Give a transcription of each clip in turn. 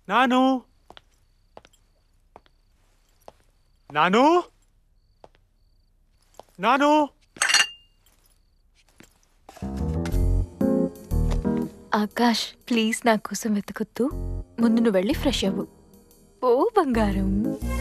నాను నాను నాను ఆకాష్ ప్లీజ్ నా కోసం వెతకొద్దు ముందు నువ్వు వెళ్ళి ఫ్రెష్ అవ్వు ఓ బంగారం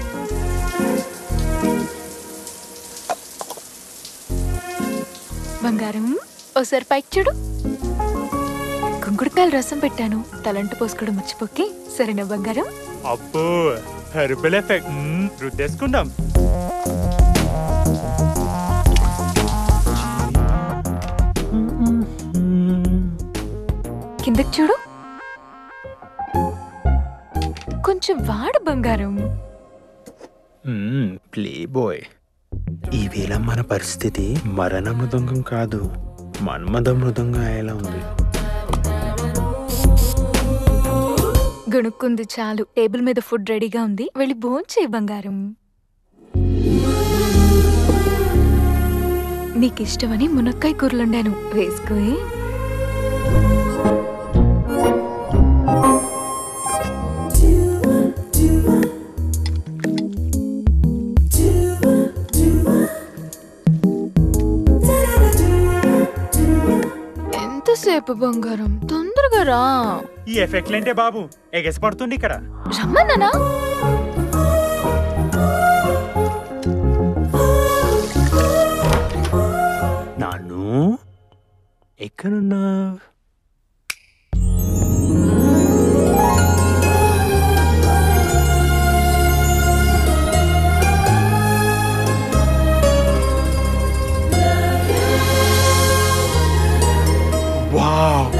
బంగారం ఓసారి పైకి చూడు కుంకుడుకాయల రసం పెట్టాను తలంటు పోసుకోవడం మర్చిపోకి సరేనా బంగారం అబ్బో హెర్బల్ ఎఫెక్ట్ మ్మ్, రుద్దేసుకుందాం కిందకి చూడు కొంచెం వాడు బంగారం ప్లే బాయ్ ఈ వేళ మన పరిస్థితి మరణ మృదంగం కాదు మన్మద మృదంగం అయ్యేలా ఉంది గణుక్కుంది చాలు టేబుల్ మీద ఫుడ్ రెడీగా ఉంది వెళ్ళి భోంచే బంగారం నీకు ఇష్టమని మునక్కాయ కూరలుండాను వేసుకోయి ఎంతసేపు బంగారం తొందరగా రా ఈ ఎఫెక్ట్లేంటే బాబు ఎగసి పడుతుంది ఇక్కడ రమ్మన్నానా నాను ఎక్కడున్నా wow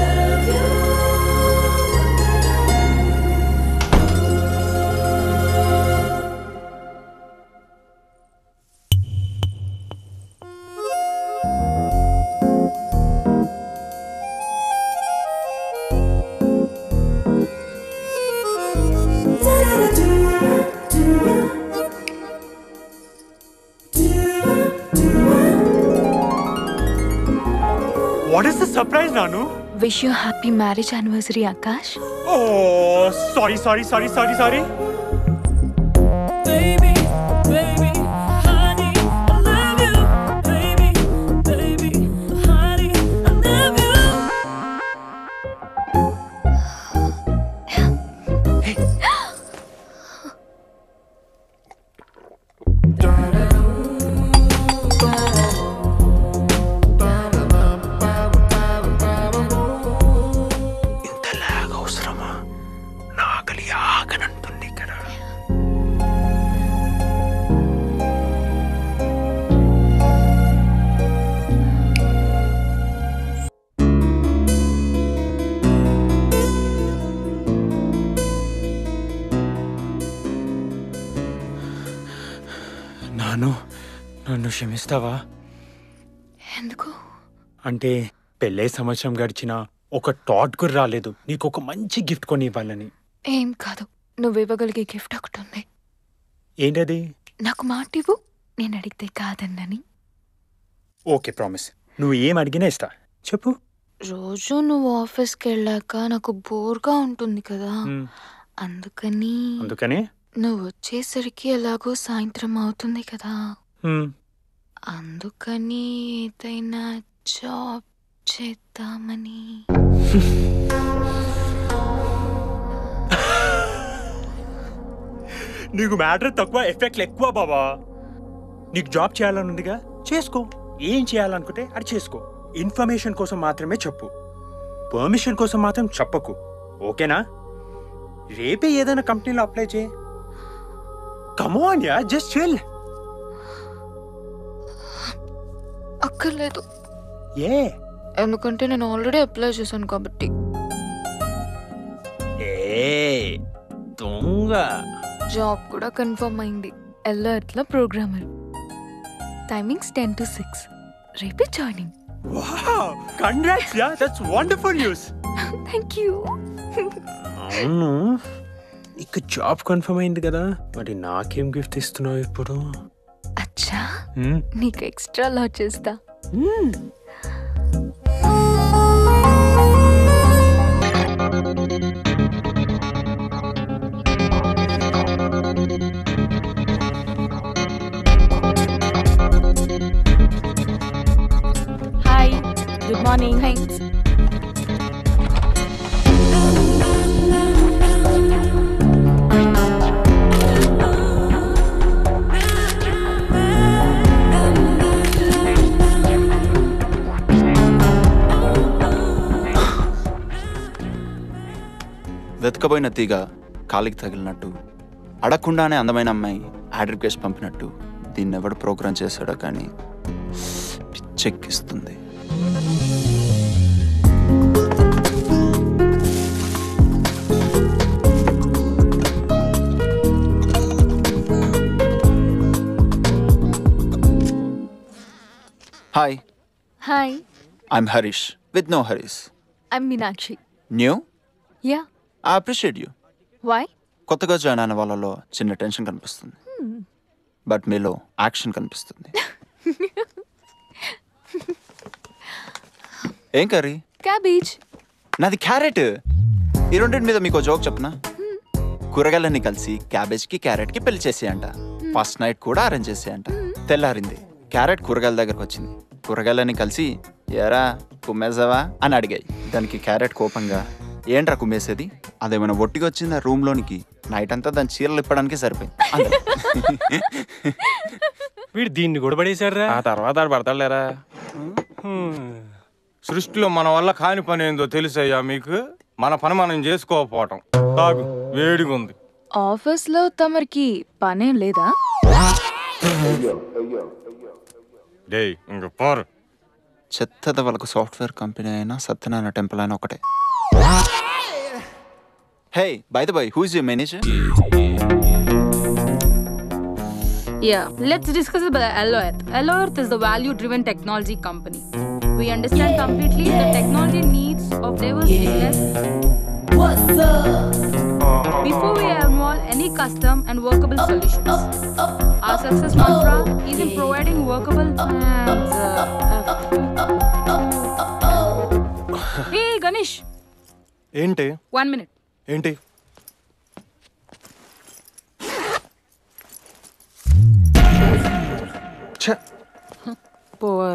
what is the surprise నాను wish you happy marriage anniversary Akash oh sorry sorry sorry sorry sorry Baby, baby, honey, I love you. Baby, baby, honey, I love you. ఇంతలాగా అవసరమా నాగలి ఆగనంటుంది ఇక్కడ నాను నన్ను క్షమిస్తావా ఎందుకు అంటే పెళ్ళే సంవత్సరం గడిచిన ఒక థాట్ కూడా రాలేదు నీకు ఒక మంచి గిఫ్ట్ కొని ఇవ్వాలని ఏం కాదు నువ్వు ఇవ్వగలిగే గిఫ్ట్ ఒకటి ఉంది ఏంటది నాకు మాట ఇవ్వు నేను అడిగితే కాదన్నని ఓకే ప్రామిస్ నువ్వు ఏం అడిగినా ఇస్తా చెప్పు రోజు నువ్వు ఆఫీస్కి వెళ్ళాక నాకు బోర్గా ఉంటుంది కదా మ్, అందుకని అందుకని నువ్వు వచ్చేసరికి ఎలాగో సాయంత్రం అవుతుంది కదా మ్, అందుకని ఏదైనా జాబ్ చేద్దామని నీకు మ్యాటర్ తక్కువ ఎఫెక్ట్లు ఎక్కువ బాబా నీకు జాబ్ చేయాలని ఉందిగా చేసుకో ఏం చేయాలనుకుంటే అది చేసుకో ఇన్ఫర్మేషన్ కోసం మాత్రమే చెప్పు పర్మిషన్ కోసం మాత్రం చెప్పకు ఓకేనా రేపే ఏదైనా కంపెనీలో అప్లై చేయి కమోన్ యా జస్ట్ చిల్ అక్కర్లేదు ఏ ఎందుకంటే నేను ఆల్రెడీ అప్లై చేశాను కాబట్టి ఏ దొంగ జాబ్ కూడా కన్ఫర్మ్ అయింది ఎల్ఆర్ట్లో programmer timings ten to six రేపే joining wow congrats yeah that's wonderful news thank you అవును ఇక జాబ్ కన్ఫర్మ్ అయింది కదా మరి నాకేం గిఫ్ట్ ఇస్తున్నావు ఇప్పుడు అచ్చా హ్మ్? నీకు ఎక్స్ట్రా లా చేస్తా హ్మ్. మార్నింగ్ థ్యాంక్స్ వెతకబోయిన తీగ కాలికి తగిలినట్టు అడగకుండానే అందమైన అమ్మాయి యాడ్ రిక్వెస్ట్ పంపినట్టు దీన్ని ఎవడు ప్రోగ్రామ్ చేశాడో కానీ పిచ్చెక్కిస్తుంది hi hi I'm Harish with no Harish I'm Meenakshi new yeah I appreciate you why కొత్తగా జాయిన్ అయిన వాళ్ళలో చిన్న టెన్షన్ కనిపిస్తుంది బట్ మీలో యాక్షన్ కనిపిస్తుంది ఏం కర్రీ క్యాబేజ్ నాది క్యారెట్ ఈ రెండింటి మీద మీకు జోక్ చెప్పనా కూరగాయలన్నీ కలిసి క్యాబేజ్కి క్యారెట్కి పెళ్లి చేసేయంట ఫస్ట్ నైట్ కూడా అరేంజ్ చేసేయంట తెల్లారింది క్యారెట్ కూరగాయల దగ్గరకు వచ్చింది కూరగాయలన్నీ కలిసి ఎరా కుమ్మేసావా అని అడిగాయి దానికి క్యారెట్ కోపంగా ఏంట్రా కుమ్మేసేది అదేమైనా ఒట్టిగా వచ్చిందా రూమ్ లోనికి నైట్ అంతా దాని చీరలు ఇప్పడానికి సరిపోయింది అంతే. వీడు దీన్ని కూడా పడేశారా ఆ తర్వాత ఆడు పడతాడులేరా సృష్టిలో మన వల్ల కాని పని ఏందో తెలుసయ్యా మీకు మన పని మనం చేసుకోకపోవటం తాగు వేడిగా ఉంది ఆఫీస్లో తమరికి పనేం లేదా డే ఇంక పోరు చెత్తద వాళ్ళకు సాఫ్ట్వేర్ కంపెనీ అయినా సత్యనారాయణ టెంపుల్ అయినా ఒకటే hey by the by whose you manager Yeah, let's discuss about the Allo Earth. Allo Earth is the value-driven technology company. We understand completely the technology needs of diverse business. Before we involve any custom and workable solutions, our success mantra is in providing workable and. Uh, hey, Ganesh, ఏంటి one minute. ఏంటి Poor.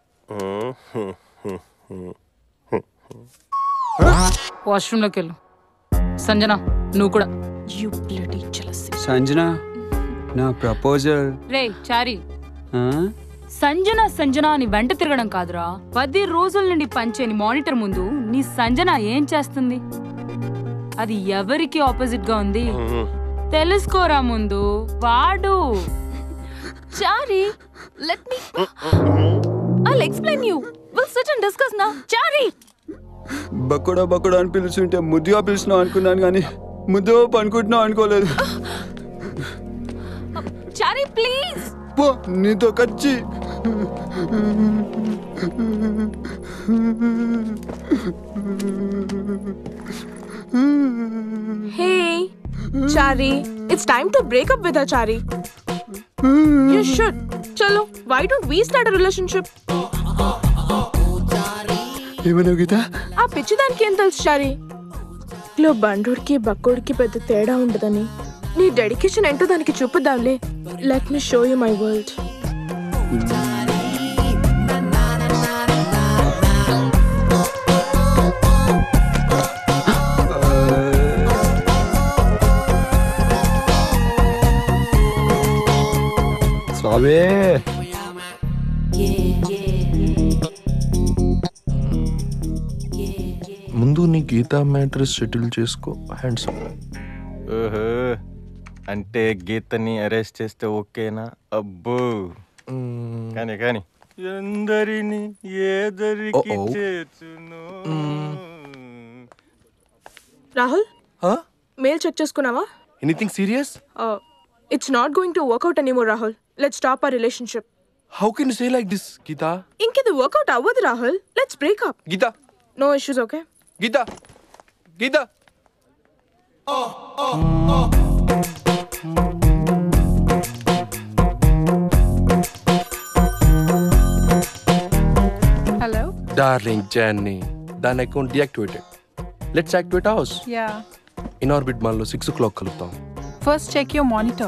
వాష్రూమ్లోకి వెళ్ళు సంజన నువ్వు కూడా you bloody jealousy. Sanjana నా proposal రే చారి సంజన సంజన అని వెంట తిరగడం కాదురా పది రోజుల నుండి పంచేని మానిటర్ ముందు నీ సంజన ఏం చేస్తుంది అది ఎవరికి ఆపోజిట్ గా ఉంది తెలుసుకోరా ముందు వాడు Chari let me I'll explain you will sit and discuss నా చారి బక్కుడా బక్కుడా అని పిలుచుంటే ముద్దుగా పిలిచినావు అనుకున్నాను కానీ ముద్దు పనుకుంటున్నావు అనుకోలేదు చారి ప్లీజ్ పో నీతో కచ్చి Hey, Chari, it's time to break up with her, Chari. You should. Chalo, why don't we start a relationship? ఏమన్నావు గీత ఆ పిచ్చి దానికి ఏం తెలుసు చారి లో బండోడికి బక్కోడికి పెద్ద తేడా ఉండదని నీ డెడికేషన్ ఏంటో దానికి చూపుదాంలే let me show you my world Swami ముందు నీ గీతా మ్యాట్రెస్ సెటిల్ చేసుకో హ్యాండ్స్ ఓహో అంటే గీతని అరెస్ట్ చేస్తే ఓకేనా అబ్బో కానీ కానీ ఎందరిని ఏదరికి Uh-oh. చేర్చును రాహుల్ మెయిల్ చెక్ చేసుకున్నావా anything serious it's not going to work out anymore Rahul let's stop our relationship how can say like this Geeta ఇంకిది వర్కౌట్ అవ్వదు Rahul let's break up Geeta no issues okay Geeta Geeta Hello? Darling జాన్ని దాని account deactivated let's activate house Yeah. In orbit మాల్లో six o'clock కలుద్దాం First, check your monitor.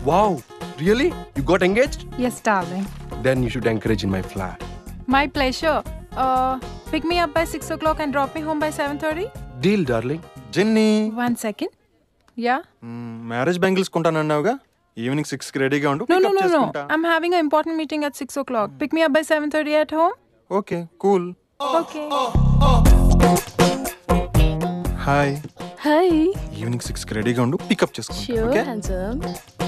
Wow, really? You got engaged? Yes, darling. Then you should encourage in my flat. My pleasure. Uh, pick me up by 6 o'clock and drop me home by 7.30? Deal, darling. Jenny One second. Yeah? Marriage bangles కొంటానన్నావుగా evening six కి రెడీగా ఉండు No, no, Pick up no, no. చేసుకుంటా. I'm having an important meeting at 6 o'clock. Pick me up by 7.30 at home? Okay cool Okay. Hi hi evening six కి రెడీగా ఉండు pickup చేసుకుంటా sure okay handsome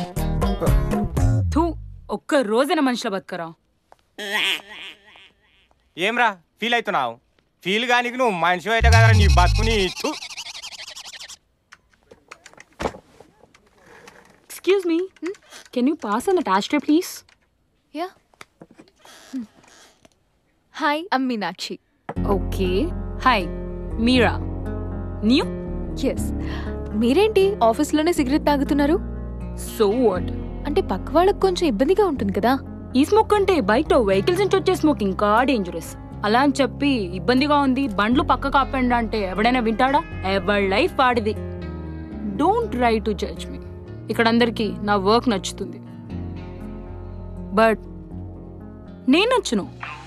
థూ ఒక్క రోజైన మనుషుల బతకరా ఏమ్రా ఫీల్ అవుతున్నావు ఫీల్ గానికి నువ్వు మనిషి అయితే కదా నీ బతుకుని థు. Excuse me can you pass an attach please yeah hi I'm Meenakshi okay hi మీరా న్యూ ఎస్ మీరేంటి ఆఫీస్లోనే సిగరెట్ తాగుతున్నారు సో వాట్ అంటే పక్క వాళ్ళకి కొంచెం ఇబ్బందిగా ఉంటుంది కదా ఈ స్మోక్ అంటే బయట వెహికల్స్ నుంచి వచ్చే స్మోక్ ఇంకా డేంజరస్ అలా అని చెప్పి ఇబ్బందిగా ఉంది బండ్లు పక్క కాపండి అంటే ఎవడైనా వింటాడా ఎవరి లైఫ్ వాడిది don't try to judge me ఇక్కడ అందరికీ నా వర్క్ నచ్చుతుంది బట్ నేను నచ్చును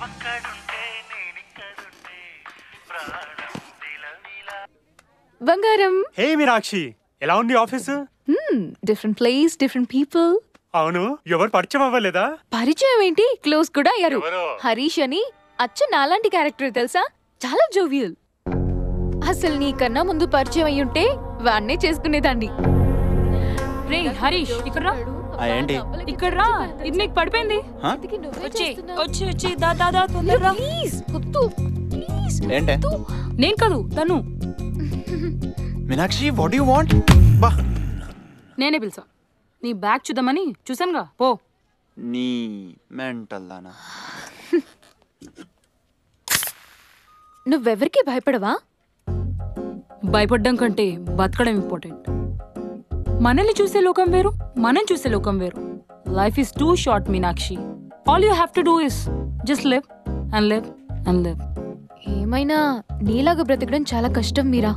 బంగారం హే మీనాక్షి ఎలా ఉంది office different place different people అవును ఎవరు పరిచయం అవ్వలేదా పరిచయం ఏంటి క్లోజ్ కూడా అయ్యారు ఎవరు? హరీష్ అని అచ్చ నాలాంటి క్యారెక్టర్ తెలుసా చాలా జోవియల్ అసలు నీకన్నా ముందు పరిచయం అయ్యి ఉంటే వాడినే చేసుకునేదాన్ని రే హరీష్ ఇక్కడ రా ఆ, ఏంటి? ఇక్కడ రా ఇది నీకు పడిపోయింది హా? వచ్చి వచ్చి వచ్చి దా దా దా తొందరగా ప్లీజ్ వద్దు ప్లీజ్ ఏంటే నేను కాదు తను మీనాక్షి వాట్ యు వాంట్ బా నేనే పిలిచా నీ బ్యాగ్ చూద్దామని చూసానుగా పో నీ మెంటల్ దానా నువ్వెవరికి భయపడవా భయపడ్డం కంటే బతకడం ఇంపార్టెంట్ మనల్ని చూసే లోకం వేరు మనం చూసే లోకం వేరు life is too short Meenakshi all you have to do is just live and live and live ఏమైనా నీలాగా బ్రతకడం చాలా కష్టం మీరా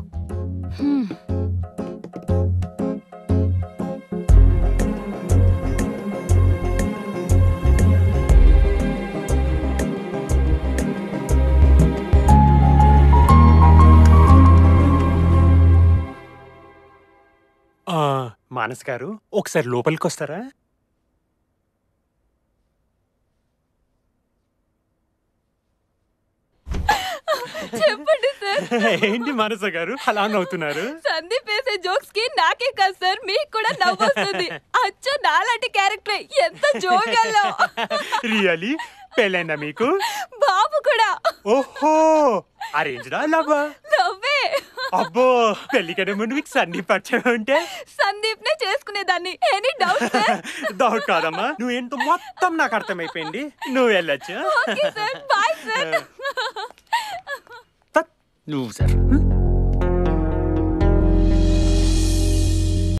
ఆ, మానస్ గారు ఒకసారి లోపలికి వస్తారా చెప్పండి సార్ ఏంటి మానస గారు అలా నవ్వుతున్నారు సందీప్ వేసే జోక్స్ కి నాకే కాదు సార్ మీకు కూడా నవ్వొస్తుంది అచ్చో నాలాంటి క్యారెక్టర్ ఎంత జోగల్లో రియలీ పెళ్ళైందా మీకు బాబు కూడా ఓహో అరేంజ్డా లవ్వా నవ్వే అబ్బో పెళ్లికనే ముందు మీకు సన్ని పరిచయం ఉంటే సందీప్ నే చేసుకునేదాన్ని ఎనీ డౌట్ సార్ డౌట్ కాదమ్మా నువ్వేంటో మొత్తం నాకు అర్థమైపోయింది నువ్వు వెళ్ళొచ్చు ఓకే సార్ బాయ్ సార్ తత్. నువ్వు సార్